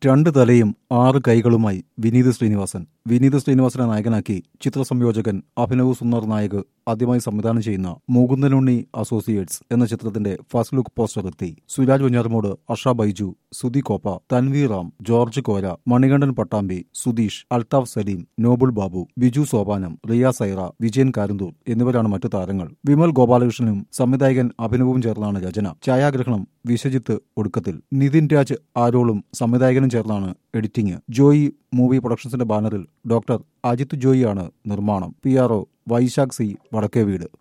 രണ്ട് തലയും ആറ് കൈകളുമായി വിനീത് ശ്രീനിവാസൻ വിനീത് ശ്രീനിവാസനെ നായകനാക്കി ചിത്ര സംയോജകൻ അഭിനവ് സുന്ദർ നായക് ആദ്യമായി സംവിധാനം ചെയ്യുന്ന മുകുന്ദനുണ്ണി അസോസിയേറ്റ്സ് എന്ന ചിത്രത്തിന്റെ ഫസ്റ്റ് ലുക്ക് പോസ്റ്റർ എത്തി സുരാജ് വഞ്ഞാറമോട് അഷ ബൈജു സുധി കോപ്പ തൻവീർ റാം ജോർജ് കോര മണികണ്ഠൻ പട്ടാമ്പി സുധീഷ് അൽതാഫ് സലീം നോബിൾ ബാബു ബിജു സോപാനം റിയ സൈറ വിജയൻ കാരന്തൂർ എന്നിവരാണ് മറ്റു താരങ്ങൾ വിമൽ ഗോപാലകൃഷ്ണനും സംവിധായകൻ അഭിനവും ചേർന്നാണ് രചന ഛായാഗ്രഹണം വിശ്വജിത്ത് ഒടുക്കത്തിൽ നിതിൻ രാജ് ആരോളും സംവിധായകനും ചേർന്നാണ് എഡിറ്റിംഗ് ജോയി മൂവി പ്രൊഡക്ഷൻസിന്റെ ബാനറിൽ ഡോക്ടർ അജിത് ജോയിയാണ് നിർമ്മാണം P R O Vaishakh C വടക്കേ വീട്